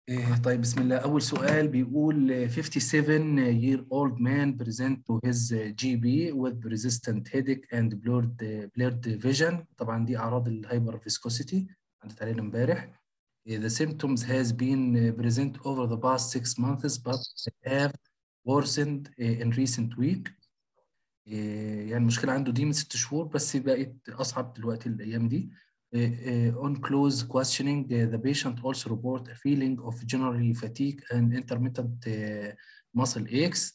إيه طيب بسم الله أول سؤال بيقول 57 year old man present to his GP with persistent headache and blurred blurred vision طبعا دي أعراض الهايبر فيسكوسيتي عدت علينا امبارح The symptoms has been present over the past six months but have worsened in recent week يعني المشكلة عنده دي من ست شهور بس بقت أصعب دلوقتي الأيام دي on close questioning, the patient also report a feeling of generally fatigue and intermittent muscle aches.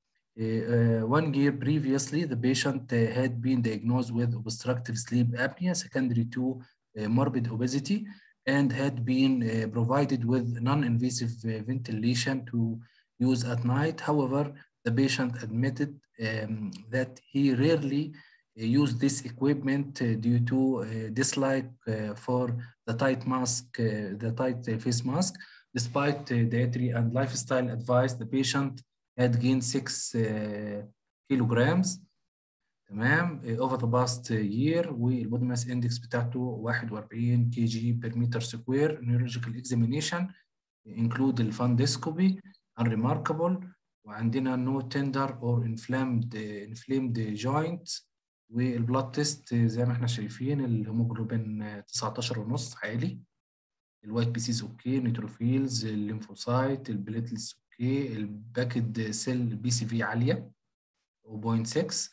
one year previously, the patient had been diagnosed with obstructive sleep apnea secondary to morbid obesity and had been provided with non-invasive ventilation to use at night. However, the patient admitted um, that he rarely use this equipment uh, due to uh, dislike uh, for the tight mask, the tight face mask. Despite dietary and lifestyle advice, the patient had gained six kilograms. تمام over the past year والبودي ماس اندكس بتاعته 41 كي جي بير متر سكوير neurological examination include الفاندسكوبي unremarkable وعندنا no tender or inflamed inflamed joints والبلاد تيست زي ما احنا شايفين الهيموجلوبين 19 ونص عالي الوايت بي سيز اوكي نيتروفيلز الليمفوسايت البليتلز اوكي الباكد سيل بي سي في عاليه 0.6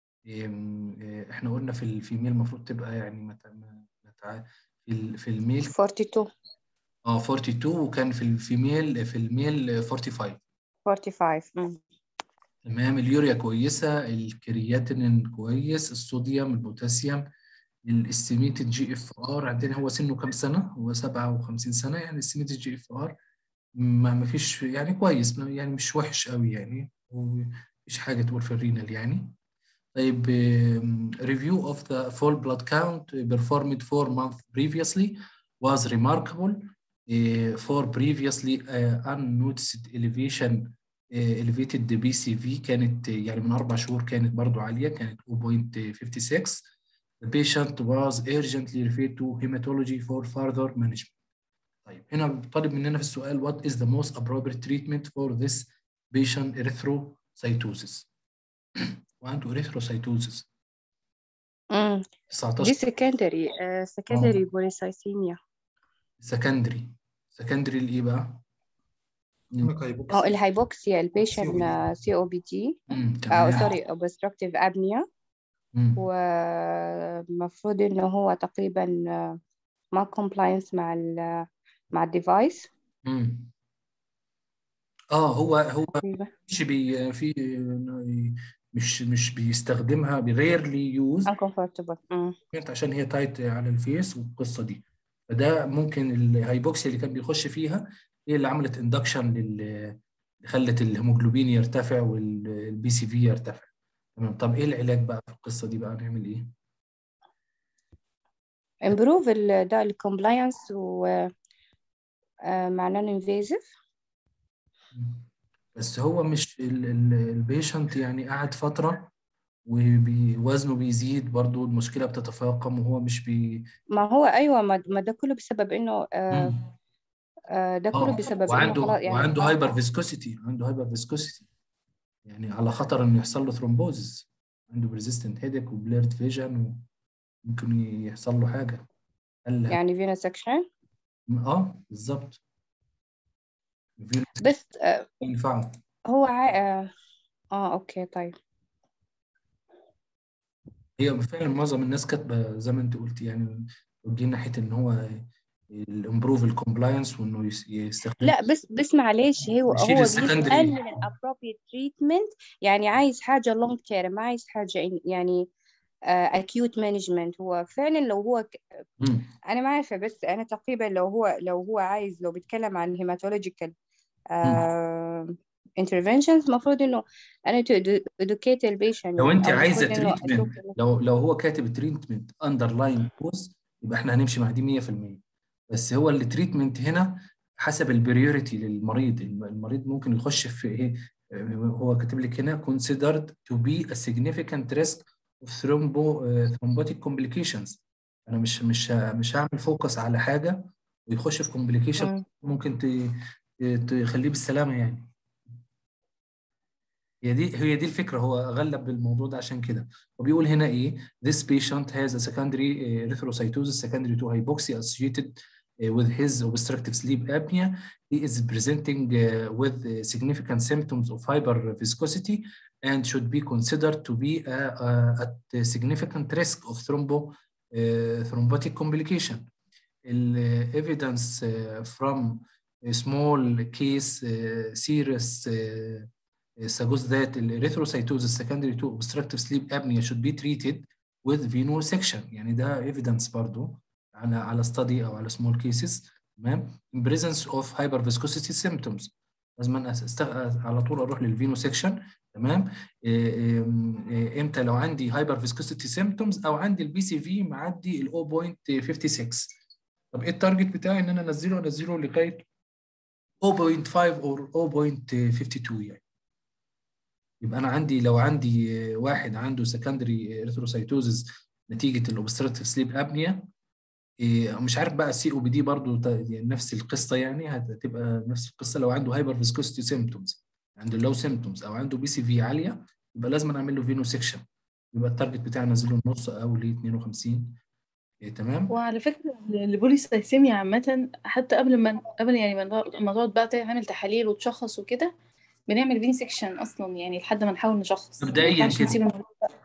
احنا قلنا في الفيميل المفروض تبقى يعني متع... متع... في في الميل 42 اه 42 وكان في الفيميل في الميل 45 45 تمام اليوريا كويسه الكرياتينين كويس الصوديوم البوتاسيوم الاستيميتد جي اف ار عندنا هو سنه كام سنه هو 57 سنه يعني استيميتد جي اف ار ما فيش يعني كويس يعني مش وحش قوي يعني ومفيش حاجه تقول في الرينال يعني طيب review of the full blood count performed four months previously was remarkable uh, for previously uh, unnoticed elevation elevated بي سي في كانت يعني من اربع شهور كانت برضو عاليه كانت 0.56 the patient was urgently referred to hematology for further management طيب هنا طالب مننا في السؤال what is the most appropriate treatment for this patient erythrocytosis وعنده erythrocytosis امم 19 دي سكندري سكندري بوليسايثيميا secondary secondary لايه بقى؟ اه الهايبوكسيا البيشن سي او بي دي او سوري اوبستراكتيف ابنيا والمفروض انه هو تقريبا ما كومبلاينس مع ال مع الديفايس اه هو هو مش بي في مش مش بيستخدمها ريرلي يوز uncomfortable عشان هي تايت على الفيس والقصه دي فده ممكن الهايبوكسيا اللي كان بيخش فيها هي اللي عملت اندكشن لل خلت الهيموجلوبين يرتفع والبي سي في يرتفع تمام طب ايه العلاج بقى في القصه دي بقى نعمل ايه؟ امبروف ده الكومبلاينس و مع نون انفيزيف بس هو مش البيشنت يعني قاعد فتره ووزنه بيزيد برضو المشكله بتتفاقم وهو مش بي ما هو ايوه ما ده كله بسبب انه آه ده كله بسبب وعنده خلاص يعني وعنده هايبر فيسكوسيتي عنده هايبر فيسكوسيتي يعني على خطر انه يحصل له ثرومبوزس عنده بريزيستنت هيدك وبليرد فيجن وممكن يحصل له حاجه هل يعني فينا سكشن اه بالظبط بس آه ينفعه هو ع... آه, اه اوكي طيب هي فعلا معظم الناس كاتبه زي ما انت قلت يعني توجيه ناحيه ان هو الامبروف الكومبلاينس وانه يستخدم لا بس بس معلش هو هو بيسأل من الابروبريت تريتمنت يعني عايز حاجه لونج تيرم ما عايز حاجه يعني اكيوت uh, مانجمنت هو فعلا لو هو ك... انا ما عارفه بس انا تقريبا لو هو لو هو عايز لو بيتكلم عن هيماتولوجيكال انترفنشنز المفروض انه انا تو educate البيشنت لو انت عايزه تريتمنت لو لو هو كاتب تريتمنت اندرلاين كوز يبقى احنا هنمشي مع دي 100% بس هو التريتمنت هنا حسب البريوريتي للمريض المريض ممكن يخش في ايه هو كاتب لك هنا considered to be a significant risk of thrombo thrombotic complications انا مش مش مش هعمل فوكس على حاجه ويخش في كومبليكيشن ممكن تخليه بالسلامه يعني هي دي هي دي الفكره هو غلب بالموضوع ده عشان كده وبيقول هنا ايه this patient has a secondary erythrocytosis secondary to hypoxia associated with his obstructive sleep apnea he is presenting with significant symptoms of hyperviscosity and should be considered to be at significant risk of thrombo thrombotic complication evidence from a small case serious suggests that erythrocytosis secondary to obstructive sleep apnea should be treated with venesection يعني ده evidence برضو على على study او على small cases تمام in presence of hyperviscosity symptoms لازم انا على طول اروح للفينوسكشن تمام امتى لو عندي hyperviscosity symptoms او عندي البي سي في معدي ال 0.56 طب ايه التارجت بتاعي ان انا انزله انزله لغايه 0.5 او 0.52 يعني يبقى انا عندي لو عندي واحد عنده سكندري اريثروسايتوزز نتيجه الاوبستراكتيف سليب ابنيا مش عارف بقى السي او بي دي برضه يعني نفس القصه يعني هتبقى نفس القصه لو عنده هايبر فيسكوستي سيمبتومز عنده لو سيمبتومز او عنده بي سي في عاليه يبقى لازم اعمل له فينو سيكشن يبقى التارجت بتاعي انزله النص او ل 52 إيه تمام وعلى فكره البوليسايسيميا عامه حتى قبل ما قبل يعني ما تقعد بقى تعمل تحاليل وتشخص وكده بنعمل فين سيكشن اصلا يعني لحد ما نحاول نشخص مبدئيا كده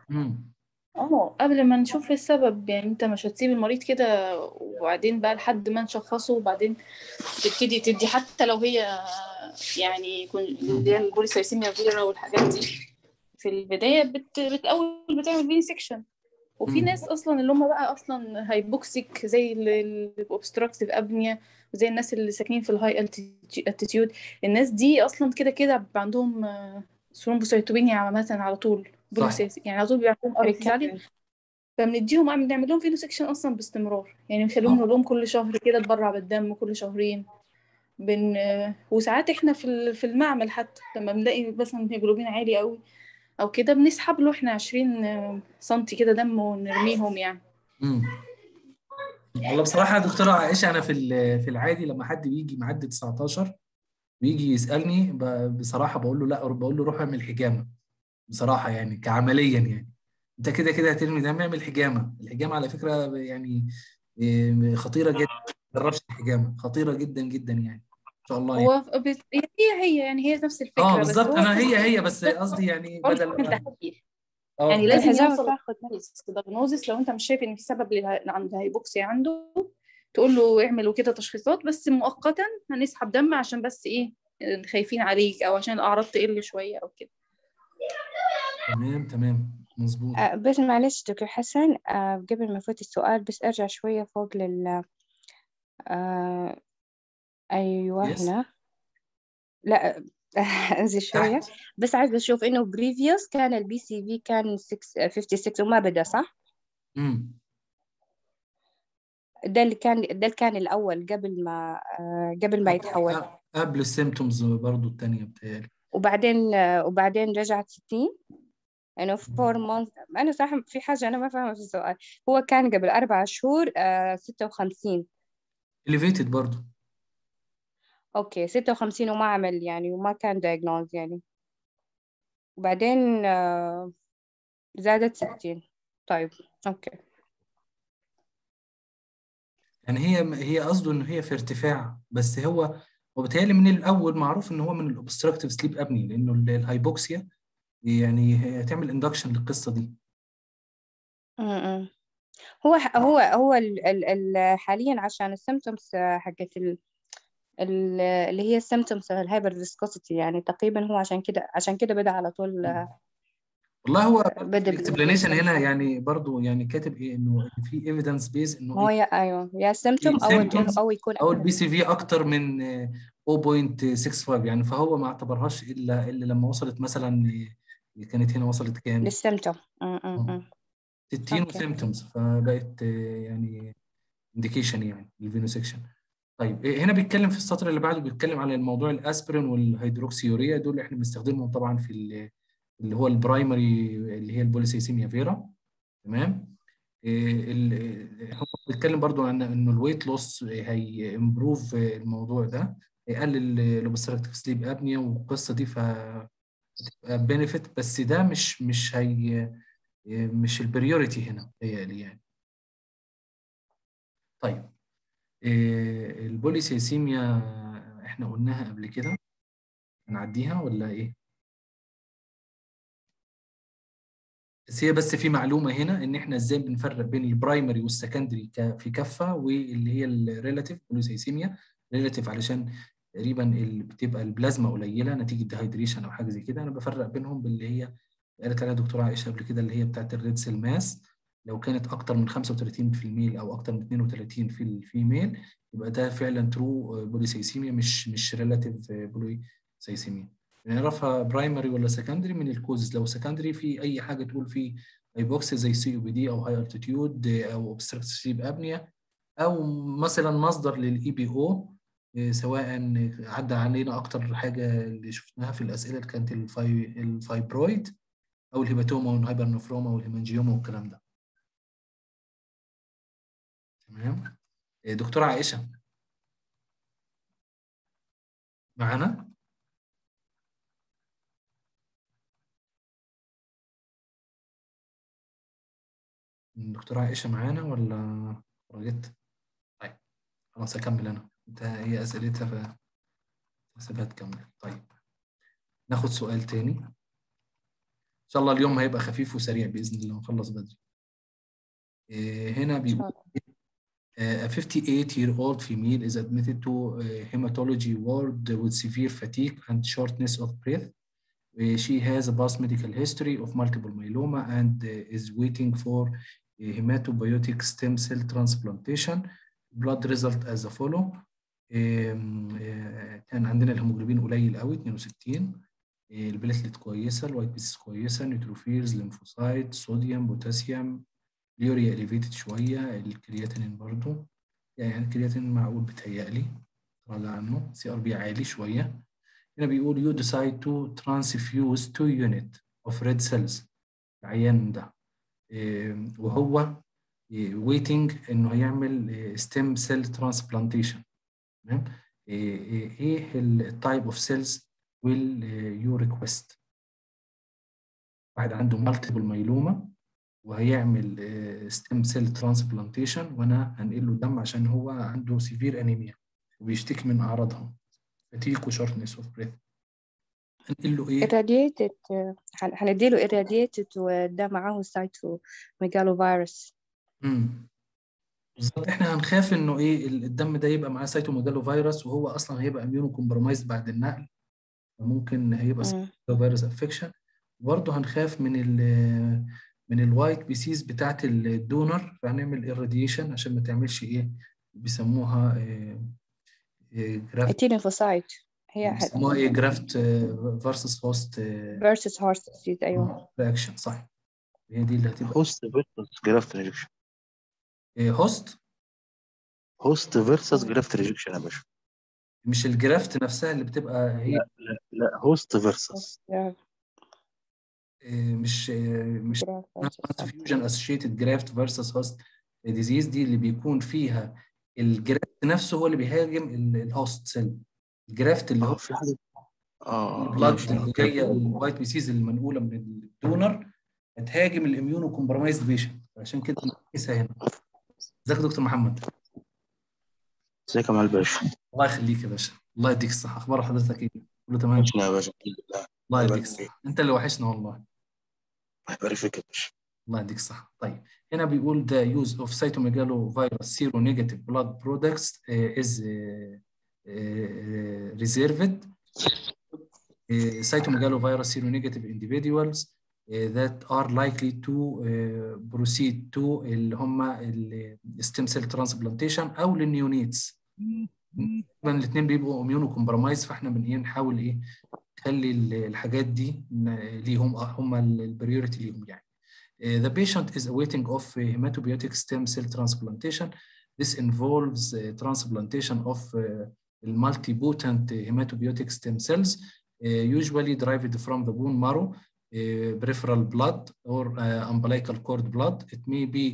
اه قبل ما نشوف السبب يعني انت مش هتسيب المريض كده وبعدين بقى لحد ما نشخصه وبعدين تبتدي تدي حتى لو هي يعني يكون اللي هي البوليسايسيميا فيرا والحاجات دي في البدايه بت... بتاول بتعمل فين سيكشن وفي ناس اصلا اللي هم بقى اصلا هايبوكسيك زي الاوبستراكتيف ابنيا زي الناس اللي ساكنين في الهاي التيتيود الناس دي اصلا كده كده بيبقى عندهم ثرومبوسايتوبينيا عامه على طول يعني على طول بيبقى عندهم ارتيالي فبنديهم نعمل لهم فينو سيكشن اصلا باستمرار يعني نخليهم نقول لهم كل شهر كده تبرع بالدم كل شهرين بن وساعات احنا في في المعمل حتى لما بنلاقي مثلا هيموجلوبين عالي قوي او كده بنسحب له احنا 20 سنتي كده دم ونرميهم يعني امم والله بصراحه يا دكتوره عائشه انا في في العادي لما حد بيجي معدي 19 بيجي يسالني بصراحه بقول له لا بقول له روح اعمل حجامه بصراحه يعني كعمليا يعني انت كده كده هترمي دم اعمل حجامه الحجامه على فكره يعني خطيره جدا ما جربش الحجامه خطيره جدا جدا يعني ان شاء الله يعني. هو هي هي يعني هي نفس الفكره اه بالظبط انا هي هي بس قصدي يعني بدل اه يعني لازم يوصل دياجنوزس لو انت مش شايف ان في سبب عند هايبوكسيا عنده تقول له اعملوا كده تشخيصات بس مؤقتا هنسحب دم عشان بس ايه خايفين عليك او عشان الاعراض تقل شويه او كده تمام تمام مظبوط آه بس معلش دكتور حسن آه قبل ما افوت السؤال بس ارجع شويه فوق لل آه ايوه yes. هنا لا انزل شويه بس عايزه اشوف انه بريفيوس كان البي سي في كان 56 وما بدا صح؟ امم ده اللي كان ده اللي كان الاول قبل ما قبل ما يتحول قبل السيمتومز برضه الثانيه بتهيألي وبعدين وبعدين رجعت 60 انه فور مانث انا صح في حاجه انا ما فاهمه في السؤال هو كان قبل اربع شهور 56 elevated برضه اوكي ستة وخمسين وما عمل يعني وما كان دايجنوز يعني وبعدين زادت ستين طيب اوكي يعني هي هي قصده ان هي في ارتفاع بس هو وبالتالي من الاول معروف ان هو من الاوبستراكتيف سليب ابني لانه الهايبوكسيا يعني هتعمل اندكشن للقصه دي م-م. هو هو هو ال ال حاليا عشان السيمتومز حقت اللي هي السيمتومز الهايبر فيسكوسيتي يعني تقريبا هو عشان كده عشان كده بدا على طول والله هو الاكسبلانيشن هنا يعني برضو يعني كاتب ايه انه في ايفيدنس بيز انه هو يا ايوه يا سيمتوم او او يكون او البي سي في اكتر من 0.65 يعني فهو ما اعتبرهاش الا الا لما وصلت مثلا كانت هنا وصلت كام؟ للسيمتوم 60 وسيمتومز فبقت يعني انديكيشن يعني الفينوسكشن طيب هنا بيتكلم في السطر اللي بعده بيتكلم على الموضوع الاسبرين والهيدروكسيوريا دول اللي احنا بنستخدمهم طبعا في اللي هو البرايمري اللي هي البوليسيسيميا فيرا تمام هو بيتكلم برضو عن انه الويت لوس هي امبروف الموضوع ده هيقلل الاوبستراكتيف سليب ابنيا والقصه دي ف بنفيت بس ده مش مش هي مش البريوريتي هنا هي يعني طيب البوليسيسيميا احنا قلناها قبل كده هنعديها ولا ايه بس هي بس في معلومه هنا ان احنا ازاي بنفرق بين البرايمري والسكندري في كفه واللي هي الريلاتيف بوليسيسيميا ريلاتيف علشان تقريبا اللي بتبقى البلازما قليله نتيجه ديهايدريشن او حاجه زي كده انا بفرق بينهم باللي هي قالت عليها دكتوره عائشه قبل كده اللي هي بتاعت الريد سيل ماس لو كانت اكتر من 35 في الميل او اكتر من 32 في الفيميل يبقى ده فعلا ترو بوليسيسيميا مش مش ريلاتيف بوليسيسيميا نعرفها برايمري ولا سكندري من الكوزز لو سكندري في اي حاجه تقول في هايبوكسي زي سي او بي دي او هاي التيتيود او اوبستراكتيف سليب ابنيا او مثلا مصدر للاي بي او سواء عدى علينا اكتر حاجه اللي شفناها في الاسئله اللي كانت الفاي الفايبرويد او الهيباتوما والهايبرنفروما والهيمانجيوما والكلام ده تمام دكتوره عائشه معانا دكتوره عائشه معانا ولا خرجت طيب خلاص اكمل انا انت هي اسئلتها ف هسيبها تكمل طيب ناخد سؤال تاني ان شاء الله اليوم هيبقى خفيف وسريع باذن الله نخلص بدري هنا بيقول A 58-year-old female is admitted to a hematology ward with severe fatigue and shortness of breath. She has a past medical history of multiple myeloma and is waiting for hematopoietic stem cell transplantation. Blood result as a follow. كان عندنا الهيموجلوبين قليل قوي 62 البليتلت كويسه الوايت بيسز كويسه نيوتروفيلز ليمفوسايت صوديوم بوتاسيوم اليوريا اليفيتد شويه الكرياتينين برضو يعني الكرياتينين معقول بتهيألي طالع عنه سي ار بي عالي شويه هنا بيقول يو ديسايد تو ترانسفيوز تو يونت اوف ريد سيلز العيان ده وهو ويتنج انه هيعمل ستيم سيل ترانسبلانتيشن تمام ايه التايب اوف سيلز ويل يو ريكويست واحد عنده مالتيبل مايلوما وهيعمل ستيم سيل ترانسبلانتيشن وانا هنقل له دم عشان هو عنده سيفير انيميا وبيشتكي من اعراضها فتيك وشورتنس اوف بريث هنقل له ايه؟ irradiated هنديله irradiated وده معاه سايتو ميجالو فيروس امم بالظبط احنا هنخاف انه ايه الدم ده يبقى معاه سايتو ميجالو فيروس وهو اصلا هيبقى اميونو كومبرومايزد بعد النقل فممكن هيبقى سايتو فيروس افكشن برضه هنخاف من ال من الوايت بيسيز بتاعت الدونر فهنعمل irradiation عشان ما تعملش ايه بيسموها جرافت ليمفوسايت هي بيسموها ايه جرافت فيرسس هوست فيرسس هوست ايوه رياكشن صح هي دي اللي هتبقى هوست فيرسس جرافت ريجكشن هوست هوست فيرسس جرافت ريجكشن يا باشا مش الجرافت نفسها اللي بتبقى هي لا لا لا هوست فيرسس مش مش transfusion associated graft versus host disease دي اللي بيكون فيها الجرافت نفسه هو اللي بيهاجم الهوست سيل الجرافت اللي هو في حاجه اه البلاد اللي جايه الوايت بيسيز المنقوله من الدونر هتهاجم الاميونو كومبرومايزد بيشنت عشان كده بنقيسها هنا ازيك يا دكتور محمد ازيك يا معالي الباشا الله يخليك يا باشا الله يديك الصحه اخبار حضرتك ايه كله تمام وحشنا يا باشا الحمد لله الله يديك الصحه انت اللي وحشنا والله الله يبارك فيك يا باشا الله يديك الصحة. طيب هنا بيقول the use of cytomegalovirus seronegative blood products uh, is uh, uh, reserved. Uh, cytomegalovirus seronegative individuals uh, that are likely to uh, proceed to اللي هم الستيم سيل ترانسبلانتيشن او للنيونيتس. الاثنين بيبقوا اميونو كومبرومايز فاحنا من ايه نحاول ايه نخلي الحاجات دي ليهم هم البريوريتي ليهم يعني. Uh, the patient is awaiting of uh, hematopoietic stem cell transplantation. This involves uh, transplantation of multipotent hematopoietic stem cells, usually derived from the bone marrow, peripheral blood, or umbilical cord blood. It may be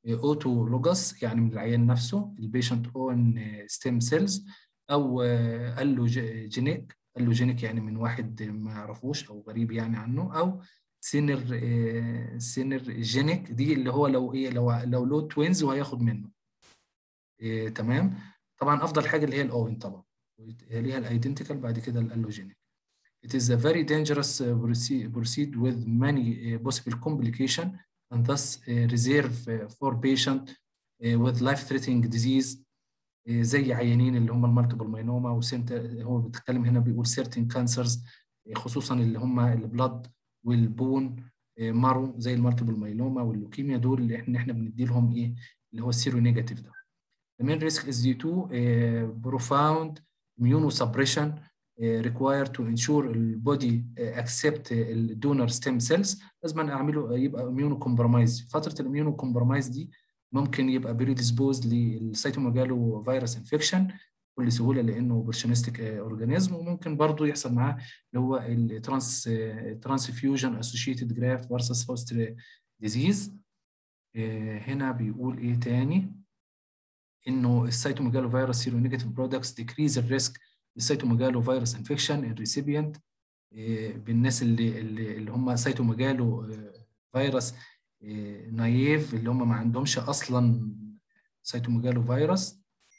اوتولوجس يعني من العيان نفسه البيشنت اون ستيم سيلز او الوجينيك الوجينيك يعني من واحد ما يعرفوش او غريب يعني عنه او سينر سينرجينيك دي اللي هو لو ايه لو لو له توينز وهياخد منه إيه تمام طبعا افضل حاجه اللي هي الاوين طبعا ليها الايدنتيكال بعد كده الالوجينيك It is a very dangerous proceed with many possible complication and thus reserve for patient with life-threatening disease زي عيانين اللي هم المالتيبل ماينوما وسنت هو بيتكلم هنا بيقول certain cancers خصوصا اللي هم البلاد والبون مارو زي المالتيبل مايلوما واللوكيميا دول اللي احنا احنا بندي لهم ايه اللي هو السيرو نيجاتيف ده. The main risk is due to uh, profound immunosuppression uh, required to ensure البودي uh, accept الدونر stem cells لازم اعمله يبقى اميونو كومبرومايز فتره الاميونو كومبرومايز دي ممكن يبقى بريديسبوز للسيتوميجالو فيروس انفكشن بكل سهوله لانه برشنستيك اورجانيزم وممكن برضه يحصل معاه اللي هو الترانس ترانسفيوجن اسوشيتد جرافت فيرسس هوست ديزيز هنا بيقول ايه تاني انه السيتوميجالو فيروس سيرو نيجاتيف برودكتس ديكريز الريسك للسيتوميجالو فيروس انفكشن الريسيبيانت بالناس اللي اللي, اللي هم سيتوميجالو فيروس نايف اللي هم ما عندهمش اصلا سيتوميجالو فيروس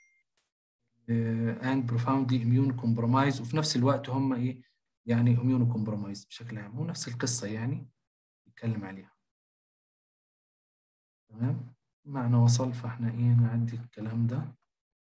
and profoundly immune compromised وفي نفس الوقت هم ايه يعني immune compromised بشكل عام هو نفس القصه يعني نتكلم عليها تمام معنى وصل فاحنا ايه نعدي الكلام ده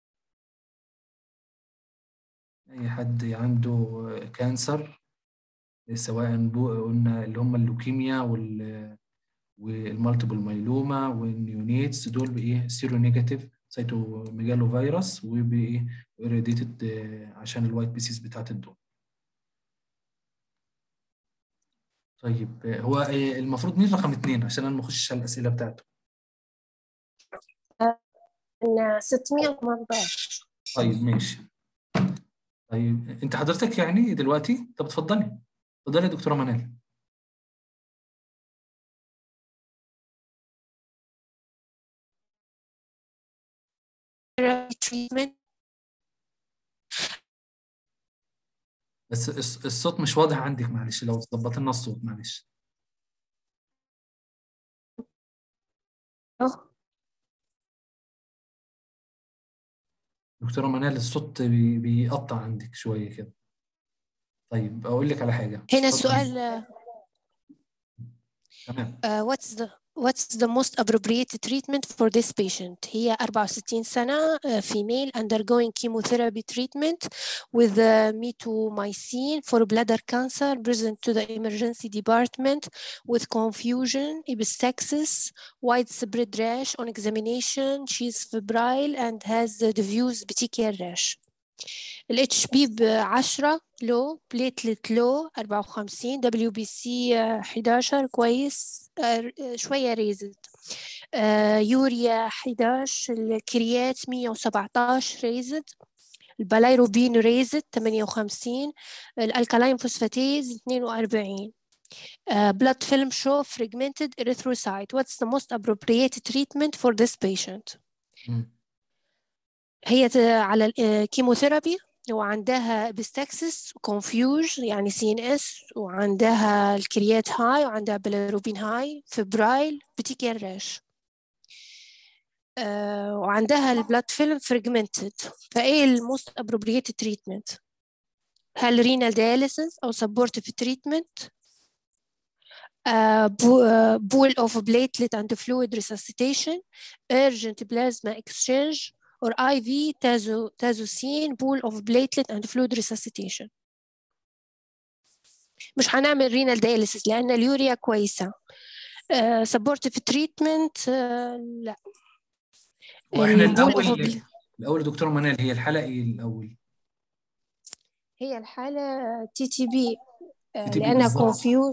اي حد عنده كانسر سواء قلنا اللي هم اللوكيميا وال والمالتيبل مايلوما والنيونيتس دول بايه سيرو نيجاتيف سيتوميجالو فيروس وبايه اريديتد عشان الوايت بيسيز بتاعت الدول طيب هو المفروض مين رقم اثنين عشان انا ما اخشش على الاسئله بتاعته 618 طيب ماشي طيب انت حضرتك يعني دلوقتي طب اتفضلي اتفضلي يا دكتوره منال treatment بس الصوت مش واضح عندك معلش لو ظبط لنا الصوت معلش دكتورة منال الصوت بي... بيقطع عندك شوية كده طيب أقول لك على حاجة هنا السؤال تمام uh, what's the what's the most appropriate treatment for this patient هي 64 سنة uh, female undergoing chemotherapy treatment with uh, mitomycin for bladder cancer present to the emergency department with confusion, epistaxis, widespread rash on examination, she is febrile and has the diffuse petechial rash. ال HP ب 10 لو بليتلت لو 54 دبليو بي سي 11 كويس شوية ريزد يوريا 11 الكريات 117 ريزد البلايروبين ريزد 58 الالكالاين فوسفاتيز 42 Uh, blood film show fragmented erythrocyte. What's the most appropriate treatment for this patient? م. هي على الكيموثيرابي وعندها بستكسس كونفيوج يعني سي ان اس وعندها الكريات هاي وعندها بلاروبين هاي فبرايل بتيكير راش آه وعندها البلاد فيلم فريجمنتد فايه الموست ابروبريت تريتمنت هل رينال دياليسيس او سبورتيف تريتمنت بول اوف بليتلت اند فلويد ريسسيتيشن urgent plasma exchange or IV tazo, tazocine pool of platelet and fluid resuscitation مش هنعمل رينال دياليسيس لأن اليوريا كويسة سبورتيف uh, تريتمنت uh, لا واحنا الأول الأول دكتور منال هي الحالة إيه الأول؟ هي الحالة تي تي بي لأنها كونفيوج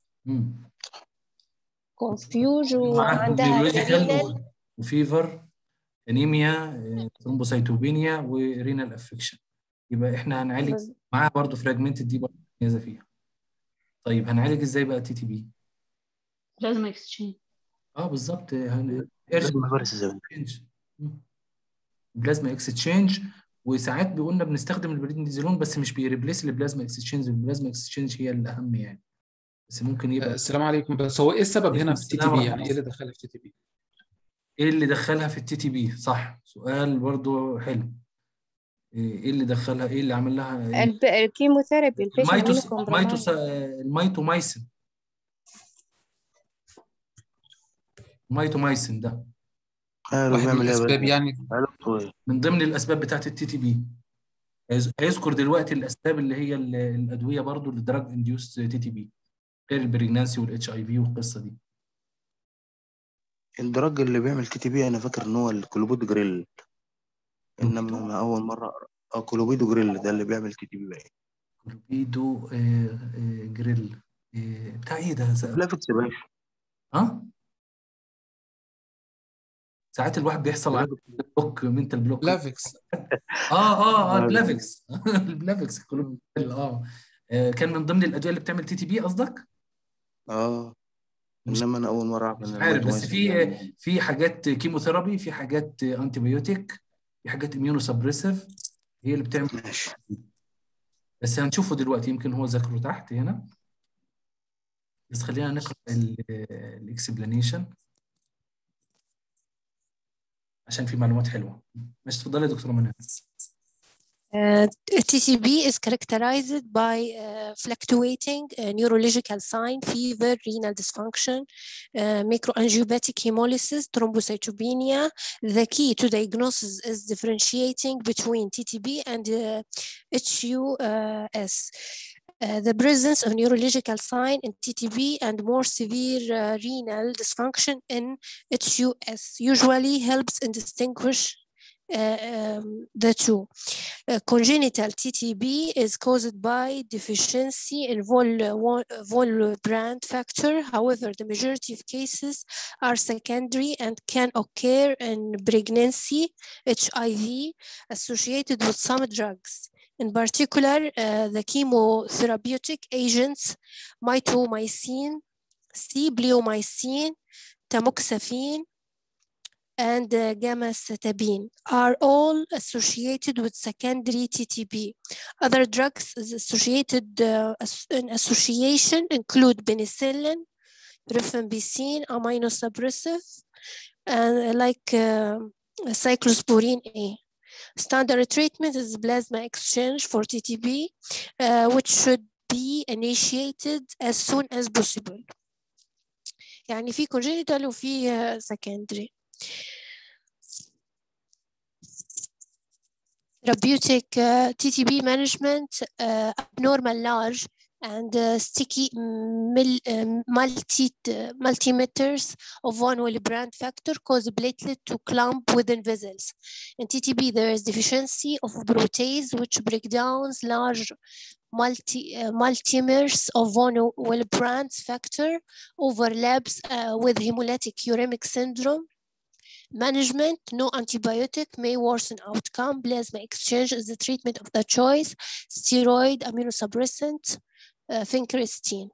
كونفيوج وعندها رينال وفيفر انيميا ثرومبوسايتوبينيا ورينال افكشن يبقى احنا هنعالج معاها برضه فراجمنت دي برضه مميزه فيها طيب هنعالج ازاي بقى تي تي بي لازم اكسشينج اه بالظبط بلازما فيرسز بلازما اكستشينج وساعات بيقولنا بنستخدم البريدنيزولون بس مش بيريبليس البلازما اكستشينج البلازما اكستشينج هي الاهم يعني بس ممكن يبقى السلام عليكم بس هو ايه السبب هنا في التي تي بي يعني ايه اللي دخلها في التي تي بي ايه اللي دخلها في التي تي بي صح سؤال برضو حلو ايه اللي دخلها ايه اللي عمل لها إيه؟ الكيموثيرابي الميتوس الميتوس الميتومايسين الميتومايسين ده قالوا بيعمل ايه الاسباب يعني من ضمن الاسباب بتاعت التي تي بي هيذكر دلوقتي الاسباب اللي هي الادويه برضو اللي دراج انديوس تي تي بي غير البريجنانسي والاتش اي في والقصه دي الدرج اللي بيعمل تي تي بي انا فاكر ان هو الكلوبود جريل انما انا اول مره اه كلوبيدو جريل ده اللي بيعمل تي تي بي بقى كلوبيدو آه آه جريل آه بتاع ايه ده؟ بلافكس يا باشا ها؟ ساعات الواحد بيحصل عنده بلوك منتال بلوك بلافكس اه اه اه البلافكس البلافكس اه كان من ضمن الادويه اللي بتعمل تي تي بي قصدك؟ اه انما انا اول مره اعرف مش عارف بس في في حاجات كيموثيرابي في حاجات انتي بايوتيك في حاجات اميونو سبريسيف هي اللي بتعمل ماشي بس هنشوفه دلوقتي يمكن هو ذاكره تحت هنا بس خلينا نقرا الاكسبلانيشن عشان في معلومات حلوه ماشي اتفضلي يا دكتوره منى Uh, TCB is characterized by uh, fluctuating uh, neurological sign, fever, renal dysfunction, uh, microangiopathic hemolysis, thrombocytopenia. The key to diagnosis is differentiating between TTB and uh, HUS. Uh, the presence of neurological sign in TTB and more severe uh, renal dysfunction in HUS usually helps in distinguish uh, um, the two. Uh, congenital TTB is caused by deficiency in vol, vol brand factor. However, the majority of cases are secondary and can occur in pregnancy, HIV, associated with some drugs. In particular, uh, the chemotherapeutic agents, mitomycin, C, bleomycin, tamoxifen, and uh, gamma-cytabine are all associated with secondary TTP. Other drugs associated uh, in association include penicillin, rifampicin, immunosuppressive, and like uh, cyclosporine A. Standard treatment is plasma exchange for TTP, uh, which should be initiated as soon as possible. يعني في congenital وفي secondary. Therapeutic uh, TTP management, uh, abnormal large and uh, sticky mil, multi multimeters of one Willebrand factor cause platelet to clump within vessels. In TTP, there is deficiency of protease which break down large multi uh, multimers of von Willebrand factor overlaps uh, with hemolytic uremic syndrome management, no antibiotic may worsen outcome. Plasma exchange is the treatment of the choice. Steroid, immunosuppressant, uh, vincristine.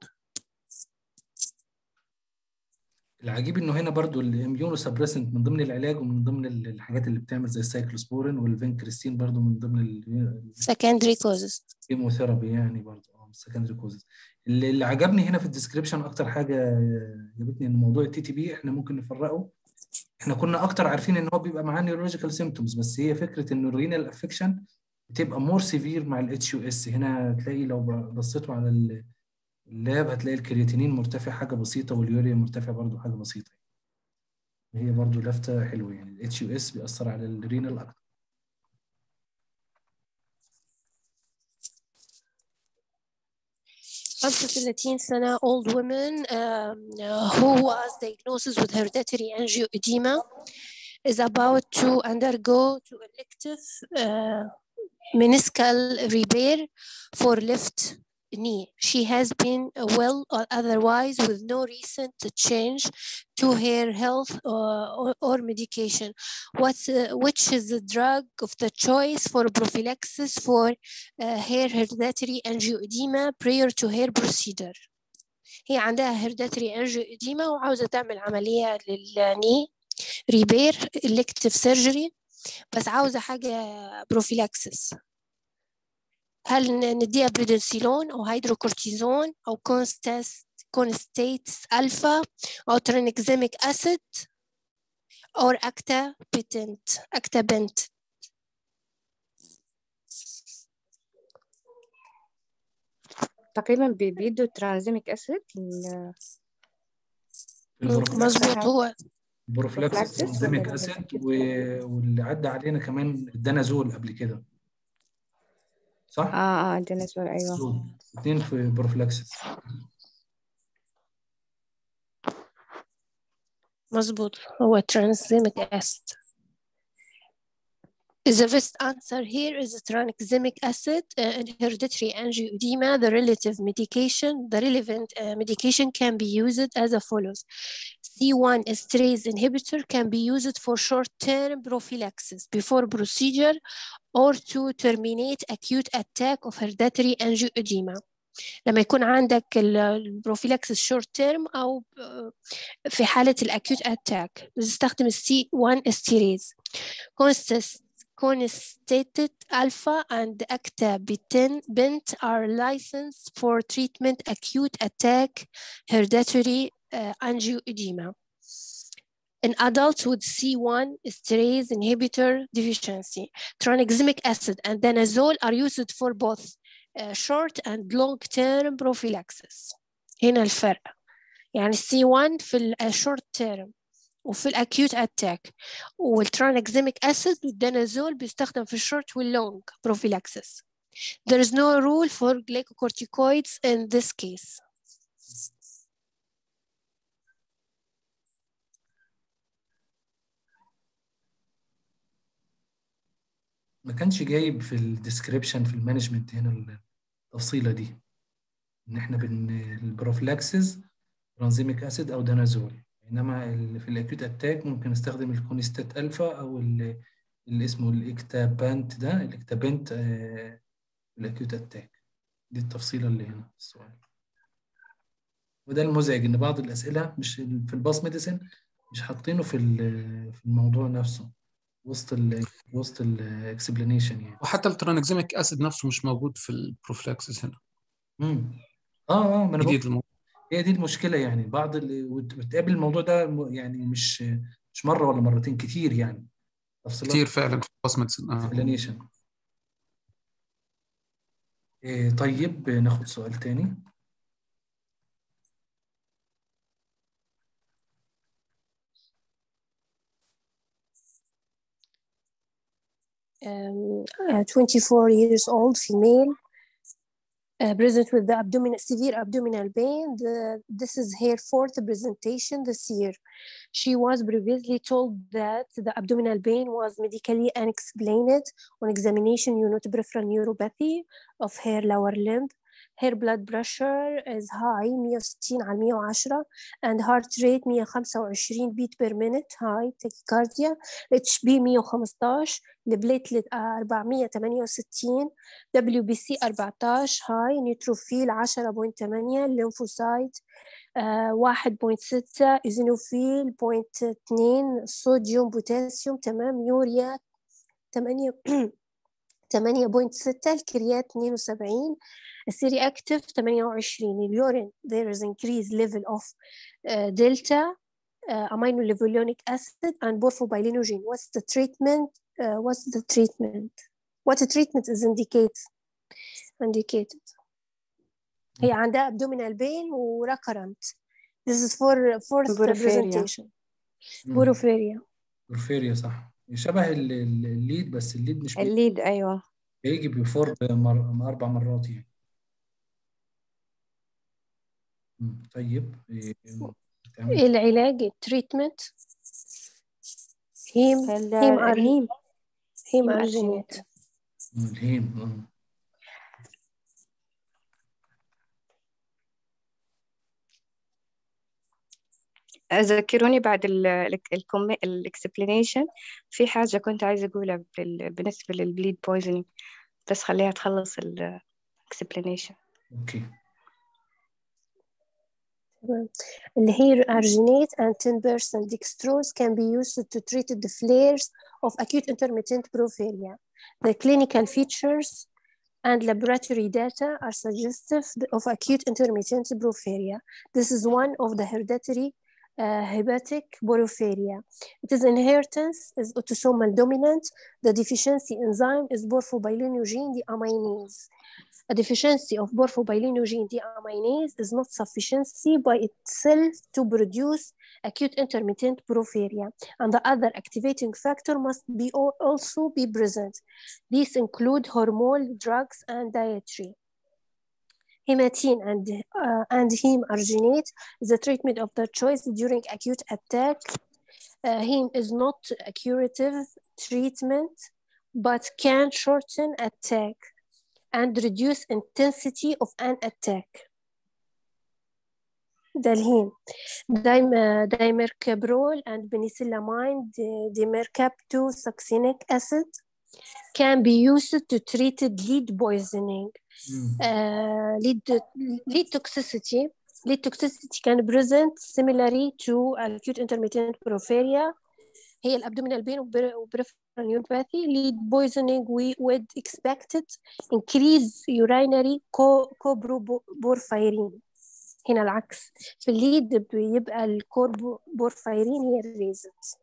العجيب انه هنا برضو الاميونو سبريسنت من ضمن العلاج ومن ضمن الحاجات اللي بتعمل زي السايكلوسبورين والفينكريستين برضو من ضمن ال secondary causes كيموثيرابي يعني برضو اه secondary causes اللي, اللي عجبني هنا في الديسكريبشن اكتر حاجه عجبتني ان موضوع التي تي بي احنا ممكن نفرقه احنا كنا اكتر عارفين ان هو بيبقى معاه نيورولوجيكال سيمبتومز بس هي فكره ان الرينال افكشن بتبقى مور سيفير مع الاتش يو اس هنا تلاقي لو بصيتوا على اللاب هتلاقي الكرياتينين مرتفع حاجه بسيطه واليوريا مرتفع برضو حاجه بسيطه هي برضو لفته حلوه يعني الاتش يو اس بيأثر على الرينال اكتر 35 سنة old woman um, who was diagnosed with hereditary angioedema is about to undergo to elective uh, meniscal repair for left knee. She has been well or otherwise with no recent change to her health or, or, or medication. What, uh, which is the drug of the choice for prophylaxis for uh, her hereditary angioedema prior to her procedure? هي عندها هيرداتري انجيو اديما وعاوزة تعمل عملية للني ريبير الكتف سيرجري بس عاوزة حاجة بروفيلاكسس هل نديها بريدنسيلون أو هيدروكورتيزون أو كونستاس كونستيتس ألفا أو ترينكزيميك أسيد أو أكتا بيتنت أكتا بنت تقريبا بيدوا ترانزيميك أسيد مظبوط هو بروفلاكسس ترانزيميك أسيد واللي عدى علينا كمان الدنازول قبل كده صح؟ اه اه الدنازول ايوه اثنين في بروفلاكسس مظبوط هو tranexamic acid The best answer here is tranexamic acid uh, and hereditary angioedema. The relative medication, the relevant uh, medication can be used as follows. C1 esterase inhibitor can be used for short-term prophylaxis before procedure or to terminate acute attack of hereditary angioedema. لما يكون عندك البروفيلاكسس شورت تيرم او في حاله الاكيوت اتاك بنستخدم السي 1 استيريز constated alpha and acta bent are licensed for treatment acute attack hereditary uh, angioedema in adults with C1 esterase inhibitor deficiency. Tranexamic acid and danazole are used for both uh, short and long-term prophylaxis. هنا الفرق يعني السي 1 في الشورت تيرم وفي الاكيوت اتاك والترانكزيميك اسيد والدانازول بيستخدم في الشورت واللونج prophylaxis. There is no rule for glucocorticoids in this case. ما كانش جايب في الديسكريبشن في المانجمنت هنا التفصيله دي ان احنا بن البروفلاكسز ترانزيميك اسيد او دانازول انما في الاكيوت اتاك ممكن نستخدم الكونستات الفا او اللي اسمه الاكتابانت ده الاكتابنت آه الاكيوت اتاك دي التفصيله اللي هنا في السؤال وده المزعج ان بعض الاسئله مش في الباس ميديسن مش حاطينه في في الموضوع نفسه وسط ال وسط الاكسبلانيشن يعني وحتى الترانكزيميك اسيد نفسه مش موجود في البروفلاكسس هنا امم اه اه ما انا جديد بقول الموضوع هي دي المشكله يعني بعض اللي وتقابل الموضوع ده يعني مش مش مره ولا مرتين كتير يعني تفصيلات كتير فعلا في الباسمنت آه. اكسبلانيشن إيه طيب ناخد سؤال تاني um, uh, 24 years old female uh, present with the abdominal severe abdominal pain. The, this is her fourth presentation this year. She was previously told that the abdominal pain was medically unexplained on examination uniperipheral neuropathy of her lower limb. Her blood pressure is high 160 على 110 and heart rate 125 beat per minute high tachycardia HB 115 البليتلت 468 WBC 14 high نيوتروفيل 10.8 الليمفوسايت 1.6 ايزينوفيل 0.2 صوديوم بوتاسيوم تمام يوريا 8 8.6 الكريات 72 السيري اكتف 28 اليورين there is increased level of uh, delta uh, amino levulonic acid and porphobilinogen what's the treatment uh, what's the treatment what treatment is indicated indicated هي عندها abdominal pain و recurrent this is for fourth presentation بوروفيريا بورفيريا صح شبه الليد بس الليد مش الليد ايوه بيجي بفور مر... اربع مرات يعني طيب إيه العلاج التريتمنت هيم هيم الهيم هيم ارجينيت الهيم ذكروني بعد الاكسبلينيشن في حاجة كنت عايزة أقولها بالنسبة للبليد بويزنينج بس خليها تخلص الاكسبلينيشن اوكي اللي هي arginate and 10% dextrose can be used to treat the flares of acute intermittent porphyria. The clinical features and laboratory data are suggestive of acute intermittent porphyria. This is one of the hereditary uh, hepatic porphyria. It is inheritance is autosomal dominant. The deficiency enzyme is porphobilinogen deaminase. A deficiency of porphobilinogen deaminase is not sufficiency by itself to produce acute intermittent porphyria, and the other activating factor must be also be present. These include hormonal drugs and dietary. Hematine and, uh, and heme arginate is the treatment of the choice during acute attack. Uh, heme is not a curative treatment, but can shorten attack and reduce intensity of an attack. ده الهيم دايم دايمركابرول and penicillamine dimercaptosuccinic acid can be used to treat lead poisoning uh, lead lead toxicity lead toxicity can present similarly to acute intermittent porphyria هي الابdominal pain وperipheral neuropathy lead poisoning we would expected increase urinary coproporphyrin هنا العكس في الليد بيبقى الكوربورفايرين هي الريزنز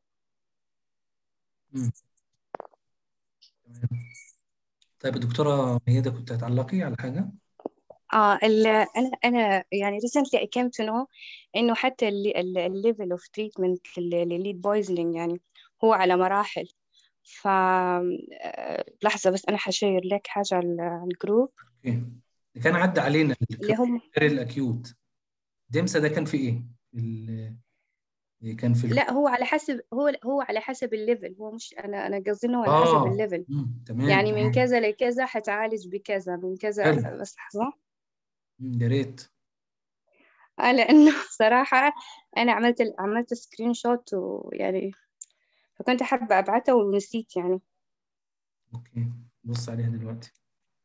طيب دكتورة ميادة كنت هتعلقي على حاجة؟ اه انا انا يعني recently I came to know انه حتى الليفل اوف تريتمنت للليد بويزنينج يعني هو على مراحل ف لحظة بس أنا حشير لك حاجة على الجروب اوكي كان عدى علينا اللي هم غير الأكيوت دمسة ده كان في إيه؟ اللي كان في لا هو على حسب هو هو على حسب الليفل هو مش أنا أنا قصدي إنه على آه. حسب الليفل مم. تمام يعني من تمام. كذا لكذا حتعالج بكذا من كذا حلو. بس لحظة مم. يا ريت آه لأنه صراحة أنا عملت عملت سكرين شوت ويعني فكنت حابة أبعتها ونسيت يعني اوكي بص عليها دلوقتي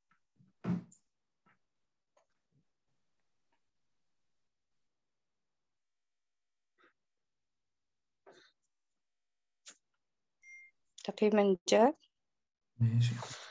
تقريبا جاء ماشي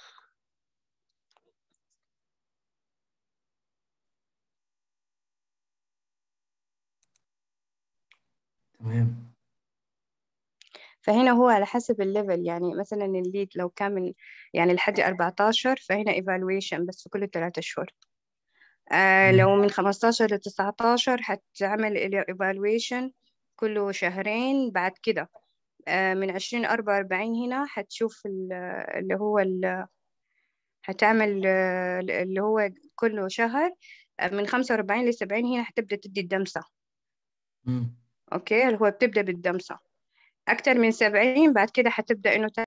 تمام فهنا هو على حسب الليفل يعني مثلا الليد لو كان من يعني لحد 14 فهنا evaluation بس في كل ثلاثة أشهر آه مم. لو من 15 ل 19 حتعمل ال evaluation كل شهرين بعد كده آه من 20 ل 44 هنا حتشوف ال- اللي هو ال- هتعمل آه، اللي هو كل شهر آه، من 45 ل 70 هنا حتبدأ تدي الدمسة مم. أوكي اللي هو بتبدأ بالدمسة أكتر من 70 بعد كده حتبدأ إنه